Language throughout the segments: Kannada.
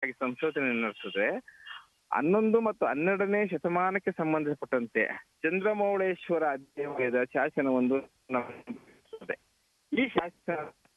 ಸಂಶೋಧನೆ ನಡೆಸಿದ್ರೆ ಹನ್ನೊಂದು ಮತ್ತು ಹನ್ನೆರಡನೇ ಶತಮಾನಕ್ಕೆ ಸಂಬಂಧಪಟ್ಟಂತೆ ಚಂದ್ರಮೌಳೇಶ್ವರ ದೇವಾಲಯದ ಶಾಸನವೊಂದು ನಮಗೆ ಈ ಶಾಸನ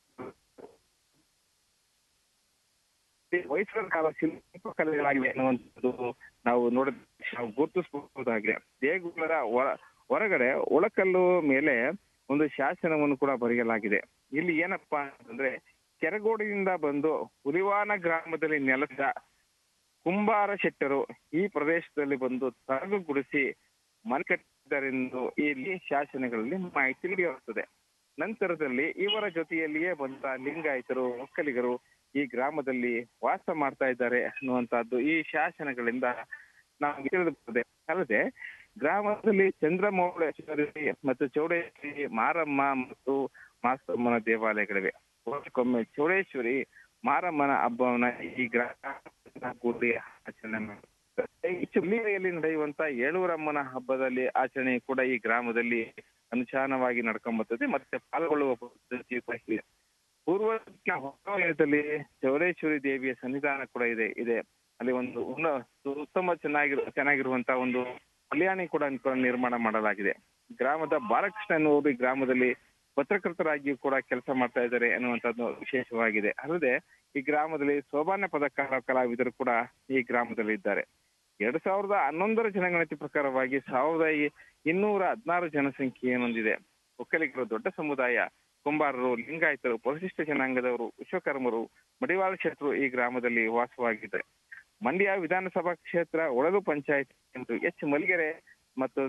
ಹೊಯ್ಸಳರ ಕಾಲ ಶಿಲ್ಪಕಲೆಗಳಾಗಿವೆ ಅನ್ನುವಂಥದ್ದು ನಾವು ನೋಡಿದ ನಾವು ಗುರುತಿಸಬಹುದಾಗಿದೆ ದೇಗುಲರ ಹೊರ ಹೊರಗಡೆ ಒಳಕಲ್ಲು ಮೇಲೆ ಒಂದು ಶಾಸನವನ್ನು ಕೂಡ ಬರೆಯಲಾಗಿದೆ ಇಲ್ಲಿ ಏನಪ್ಪಾ ಅಂತಂದ್ರೆ ಕೆರಗೋಡಿನಿಂದ ಬಂದು ಹುಲಿವಾನ ಗ್ರಾಮದಲ್ಲಿ ನೆಲೆಸಿದ ಕುಂಬಾರ ಶೆಟ್ಟರು ಈ ಪ್ರದೇಶದಲ್ಲಿ ಬಂದು ತರಗು ಗುಡಿಸಿ ಮನೆ ಕಟ್ಟಿದ್ದರೆಂದು ಇಲ್ಲಿ ಶಾಸನಗಳಲ್ಲಿ ಮಾಹಿತಿ ತಿಳಿಯುತ್ತದೆ ನಂತರದಲ್ಲಿ ಇವರ ಜೊತೆಯಲ್ಲಿಯೇ ಬಂದ ಲಿಂಗಾಯತರು ಒಕ್ಕಲಿಗರು ಈ ಗ್ರಾಮದಲ್ಲಿ ವಾಸ ಮಾಡ್ತಾ ಇದ್ದಾರೆ ಅನ್ನುವಂತಹದ್ದು ಈ ಶಾಸನಗಳಿಂದ ನಮಗೆ ತಿಳಿದು ಬರ್ತದೆ ಅಲ್ಲದೆ ಗ್ರಾಮದಲ್ಲಿ ಚಂದ್ರಮೌಳೇಶ್ವರಿ ಮತ್ತು ಚೌಡೇಶ್ವರಿ ಮಾರಮ್ಮ ಮತ್ತು ಮಾಸ್ತಮ್ಮನ ದೇವಾಲಯಗಳಿವೆ ವರ್ಷಕ್ಕೊಮ್ಮೆ ಚೌಡೇಶ್ವರಿ ಮಾರಮ್ಮನ ಹಬ್ಬವನ್ನ ಈ ಗ್ರಾಮ ಕೂಡಿ ಆಚರಣೆ ಮಾಡುತ್ತಾರೆ ಈ ಜಿಲ್ಲೆಯಲ್ಲಿ ನಡೆಯುವಂತ ಏಳೂರಮ್ಮನ ಹಬ್ಬದಲ್ಲಿ ಆಚರಣೆ ಕೂಡ ಈ ಗ್ರಾಮದಲ್ಲಿ ಅನುಚಾನವಾಗಿ ನಡ್ಕೊಂಬರ್ತದೆ ಮತ್ತೆ ಪಾಲ್ಗೊಳ್ಳುವ ಪದ್ಧತಿ ಕೂಡ ಇದೆ ಪೂರ್ವ ಹೊರವಲಯದಲ್ಲಿ ಚೌಡೇಶ್ವರಿ ದೇವಿಯ ಸನ್ನಿಧಾನ ಕೂಡ ಇದೆ ಇದೆ ಅಲ್ಲಿ ಒಂದು ಉನ್ನ ಉತ್ತಮ ಚೆನ್ನಾಗಿರು ಚೆನ್ನಾಗಿರುವಂತ ಒಂದು ಕಲ್ಯಾಣಿ ಕೂಡ ನಿರ್ಮಾಣ ಮಾಡಲಾಗಿದೆ ಗ್ರಾಮದ ಬಾಲಕೃಷ್ಣ ಎನ್ನುವರು ಈ ಗ್ರಾಮದಲ್ಲಿ ಪತ್ರಕರ್ತರಾಗಿಯೂ ಕೂಡ ಕೆಲಸ ಮಾಡ್ತಾ ಇದ್ದಾರೆ ಅನ್ನುವಂಥದ್ದು ವಿಶೇಷವಾಗಿದೆ ಅಲ್ಲದೆ ಈ ಗ್ರಾಮದಲ್ಲಿ ಸೋಬಾನೆ ಪದಕಾರ ಕಲಾವಿದರು ಕೂಡ ಈ ಗ್ರಾಮದಲ್ಲಿ ಇದ್ದಾರೆ ಎರಡ್ ಸಾವಿರದ ಹನ್ನೊಂದರ ಜನಗಣತಿ ಪ್ರಕಾರವಾಗಿ ಸಾವಿರದ ಇನ್ನೂರ ಹದಿನಾರು ಜನಸಂಖ್ಯೆ ಹೊಂದಿದೆ ಒಕ್ಕಲಿಗರು ದೊಡ್ಡ ಸಮುದಾಯ ಕುಂಬಾರರು ಲಿಂಗಾಯತರು ಪರಿಶಿಷ್ಟ ಜನಾಂಗದವರು ವಿಶ್ವಕರ್ಮರು ಮಡಿವಾಳ ಶೆಟ್ಟರು ಈ ಗ್ರಾಮದಲ್ಲಿ ವಾಸವಾಗಿದ್ದಾರೆ ಮಂಡ್ಯ ವಿಧಾನಸಭಾ ಕ್ಷೇತ್ರ ಒಳಲು ಪಂಚಾಯತ್ ಎಂದು ಎಚ್ ಮಲ್ಲಿಗೆರೆ ಮತ್ತು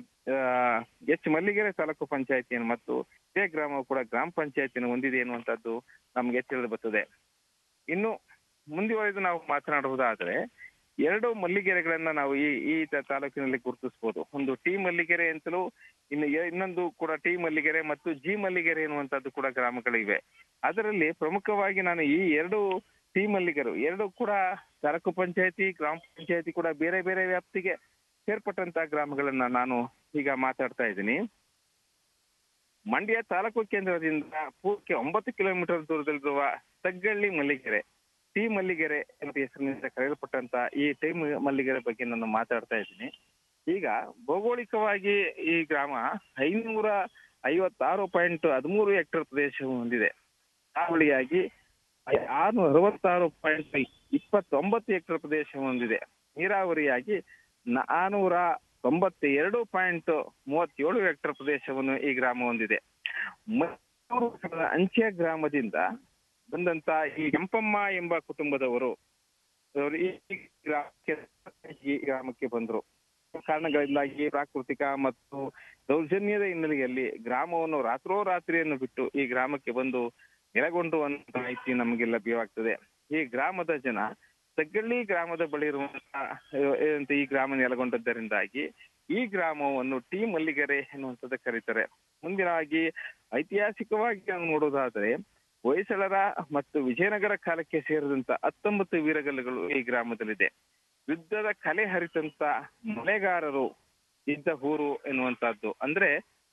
ಎಚ್ ಮಲ್ಲಿಗೆರೆ ತಾಲೂಕು ಪಂಚಾಯತಿಯನ್ನು ಮತ್ತು ಇದೇ ಗ್ರಾಮವು ಕೂಡ ಗ್ರಾಮ ಪಂಚಾಯತಿಯನ್ನು ಹೊಂದಿದೆ ಎನ್ನುವಂತದ್ದು ನಮಗೆ ತಿಳಿದು ಬರ್ತದೆ ಇನ್ನು ಮುಂದುವರೆದು ನಾವು ಮಾತನಾಡುವುದಾದ್ರೆ ಎರಡು ಮಲ್ಲಿಗೆರೆಗಳನ್ನ ನಾವು ಈ ಈ ತಾಲೂಕಿನಲ್ಲಿ ಗುರುತಿಸಬಹುದು ಒಂದು ಟಿ ಮಲ್ಲಿಗೆರೆ ಅಂತಲೂ ಇನ್ನು ಇನ್ನೊಂದು ಕೂಡ ಟಿ ಮಲ್ಲಿಗೆರೆ ಮತ್ತು ಜಿ ಮಲ್ಲಿಗೆರೆ ಎನ್ನುವಂತದ್ದು ಕೂಡ ಗ್ರಾಮಗಳಿವೆ ಅದರಲ್ಲಿ ಪ್ರಮುಖವಾಗಿ ನಾನು ಈ ಎರಡು ಟಿ ಮಲ್ಲಿಗೆರು ಎರಡು ಕೂಡ ತಾಲೂಕು ಪಂಚಾಯತಿ ಗ್ರಾಮ ಪಂಚಾಯತಿ ಕೂಡ ಬೇರೆ ಬೇರೆ ವ್ಯಾಪ್ತಿಗೆ ಸೇರ್ಪಟ್ಟಂತ ಗ್ರಾಮಗಳನ್ನ ನಾನು ಈಗ ಮಾತಾಡ್ತಾ ಇದ್ದೀನಿ ಮಂಡ್ಯ ತಾಲೂಕು ಕೇಂದ್ರದಿಂದ ಪೂರ್ತಿ ಒಂಬತ್ತು ಕಿಲೋಮೀಟರ್ ದೂರದಲ್ಲಿರುವ ತಗ್ಗಳ್ಳಿ ಮಲ್ಲಿಗೆರೆ ಟಿ ಮಲ್ಲಿಗೆರೆ ಎಂಬ ಹೆಸರಿನಿಂದ ಕರೆಯಲ್ಪಟ್ಟಂತ ಈ ಟಿ ಮಲ್ಲಿಗೆರೆ ಬಗ್ಗೆ ನಾನು ಮಾತಾಡ್ತಾ ಇದ್ದೀನಿ ಈಗ ಭೌಗೋಳಿಕವಾಗಿ ಈ ಗ್ರಾಮ ಐನೂರ ಐವತ್ತಾರು ಪಾಯಿಂಟ್ ಹದಿಮೂರು ಹೆಕ್ಟೇರ್ ಪ್ರದೇಶವು ಹೊಂದಿದೆ ಹಾವಳಿಯಾಗಿ ಆರ್ನೂರ ಅರವತ್ತಾರು ಪಾಯಿಂಟ್ ಇಪ್ಪತ್ತೊಂಬತ್ತು ಹೆಕ್ಟೇರ್ ಪ್ರದೇಶ ಹೊಂದಿದೆ ನೀರಾವರಿಯಾಗಿ ನಾನೂರ ತೊಂಬತ್ತೆರಡು ಪಾಯಿಂಟ್ ಮೂವತ್ತೇಳು ಹೆಕ್ಟೇರ್ ಪ್ರದೇಶವನ್ನು ಈ ಗ್ರಾಮ ಹೊಂದಿದೆ ಅಂಚೆ ಗ್ರಾಮದಿಂದ ಬಂದಂತ ಈ ಕೆಂಪಮ್ಮ ಎಂಬ ಕುಟುಂಬದವರು ಈ ಗ್ರಾಮಕ್ಕೆ ಈ ಗ್ರಾಮಕ್ಕೆ ಬಂದರು ಕಾರಣಗಳಿಂದಾಗಿ ಪ್ರಾಕೃತಿಕ ಮತ್ತು ದೌರ್ಜನ್ಯದ ಹಿನ್ನೆಲೆಯಲ್ಲಿ ಗ್ರಾಮವನ್ನು ರಾತ್ರೋರಾತ್ರಿಯನ್ನು ಬಿಟ್ಟು ಈ ಗ್ರಾಮಕ್ಕೆ ಬಂದು ನೆಲೆಗೊಂಡು ಅಂತ ಮಾಹಿತಿ ನಮಗೆ ಲಭ್ಯವಾಗ್ತದೆ ಈ ಗ್ರಾಮದ ಜನ ತಗ್ಗಳ್ಳಿ ಗ್ರಾಮದ ಬಳಿ ಇರುವಂತಹ ಈ ಗ್ರಾಮ ನೆಲೆಗೊಂಡದ್ದರಿಂದಾಗಿ ಈ ಗ್ರಾಮವನ್ನು ಟಿ ಮಲ್ಲಿಗೆರೆ ಎನ್ನುವಂಥದ್ದು ಕರೀತಾರೆ ಮುಂದಿನಾಗಿ ಐತಿಹಾಸಿಕವಾಗಿ ನಾವು ನೋಡೋದಾದ್ರೆ ಹೊಯ್ಸಳರ ಮತ್ತು ವಿಜಯನಗರ ಕಾಲಕ್ಕೆ ಸೇರಿದಂತ ಹತ್ತೊಂಬತ್ತು ವೀರಗಲ್ಲುಗಳು ಈ ಗ್ರಾಮದಲ್ಲಿದೆ ಯುದ್ಧದ ಕಲೆ ಹರಿತಂತ ಮಳೆಗಾರರು ಇದ್ದ ಊರು ಎನ್ನುವಂತಹದ್ದು ಅಂದ್ರೆ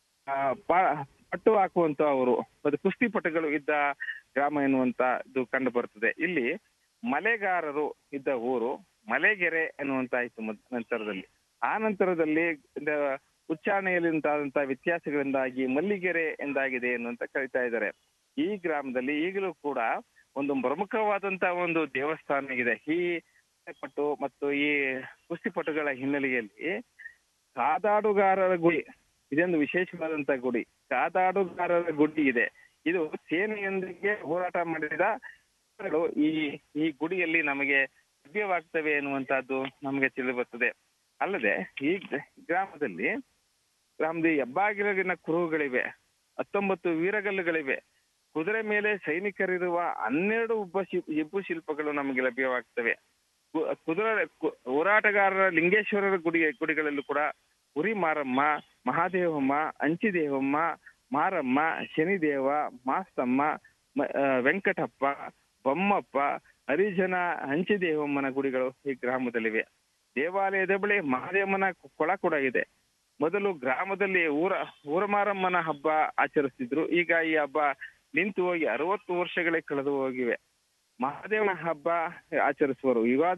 ಪಟ್ಟು ಹಾಕುವಂತ ಅವರು ಮತ್ತು ಕುಸ್ತಿಪಟುಗಳು ಇದ್ದ ಗ್ರಾಮ ಎನ್ನುವಂತದ್ದು ಕಂಡು ಬರ್ತದೆ ಇಲ್ಲಿ ಮಲೆಗಾರರು ಇದ್ದ ಊರು ಮಲೆಗೆರೆ ಎನ್ನುವಂತ ಆಯ್ತು ನಂತರದಲ್ಲಿ ಆ ನಂತರದಲ್ಲಿ ಉಚ್ಚಾರಣೆಯಲ್ಲಿ ಉಂಟಾದಂತಹ ವ್ಯತ್ಯಾಸಗಳಿಂದಾಗಿ ಮಲ್ಲಿಗೆರೆ ಎಂದಾಗಿದೆ ಎನ್ನುವಂತ ಕರಿತಾ ಇದ್ದಾರೆ ಈ ಗ್ರಾಮದಲ್ಲಿ ಈಗಲೂ ಕೂಡ ಒಂದು ಪ್ರಮುಖವಾದಂತಹ ಒಂದು ದೇವಸ್ಥಾನ ಇದೆ ಈ ಪಟ್ಟು ಮತ್ತು ಈ ಕುಸ್ತಿಪಟುಗಳ ಹಿನ್ನೆಲೆಯಲ್ಲಿ ಕಾದಾಡುಗಾರರ ಗುಡಿ ಇದೊಂದು ವಿಶೇಷವಾದಂತಹ ಗುಡಿ ಕಾದಾಡುಗಾರರ ಗುಡಿ ಇದೆ ಇದು ಸೇನೆಯೊಂದಿಗೆ ಹೋರಾಟ ಮಾಡಿದ ಈ ಈ ಗುಡಿಯಲ್ಲಿ ನಮಗೆ ಲಭ್ಯವಾಗ್ತವೆ ಎನ್ನುವಂತಹದ್ದು ನಮಗೆ ತಿಳಿದು ಬರ್ತದೆ ಅಲ್ಲದೆ ಈ ಗ್ರಾಮದಲ್ಲಿ ಗ್ರಾಮದ ಹೆಬ್ಬಾಗಿಲಿನ ಕುರುಹುಗಳಿವೆ ಹತ್ತೊಂಬತ್ತು ವೀರಗಲ್ಲುಗಳಿವೆ ಕುದುರೆ ಮೇಲೆ ಸೈನಿಕರಿರುವ ಹನ್ನೆರಡು ಉಬ್ಬ ಹೆಬ್ಬು ಶಿಲ್ಪಗಳು ನಮಗೆ ಲಭ್ಯವಾಗ್ತವೆ ಕುದುರೆ ಹೋರಾಟಗಾರರ ಲಿಂಗೇಶ್ವರರ ಗುಡಿ ಗುಡಿಗಳಲ್ಲೂ ಕೂಡ ಉರಿ ಮಾರಮ್ಮ ಮಹಾದೇವಮ್ಮ ಅಂಚಿದೇವಮ್ಮ ಮಾರಮ್ಮ ಶನಿದೇವ ಮಾಸ್ತಮ್ಮ ವೆಂಕಟಪ್ಪ ಬೊಮ್ಮಪ್ಪ ಹರಿಜನ ಹಂಚಿದೇವಮ್ಮನ ಗುಡಿಗಳು ಈ ಗ್ರಾಮದಲ್ಲಿವೆ ದೇವಾಲಯದ ಬಳಿ ಮಹಾದೇವಮ್ಮನ ಕೊಳ ಕೂಡ ಇದೆ ಮೊದಲು ಗ್ರಾಮದಲ್ಲಿ ಊರ ಊರಮಾರಮ್ಮನ ಹಬ್ಬ ಆಚರಿಸ್ತಿದ್ರು ಈಗ ಈ ಹಬ್ಬ ನಿಂತು ಹೋಗಿ ಅರವತ್ತು ವರ್ಷಗಳೇ ಕಳೆದು ಹೋಗಿವೆ ಮಹಾದೇವನ ಹಬ್ಬ ಆಚರಿಸುವರು ಯುಗಾದಿ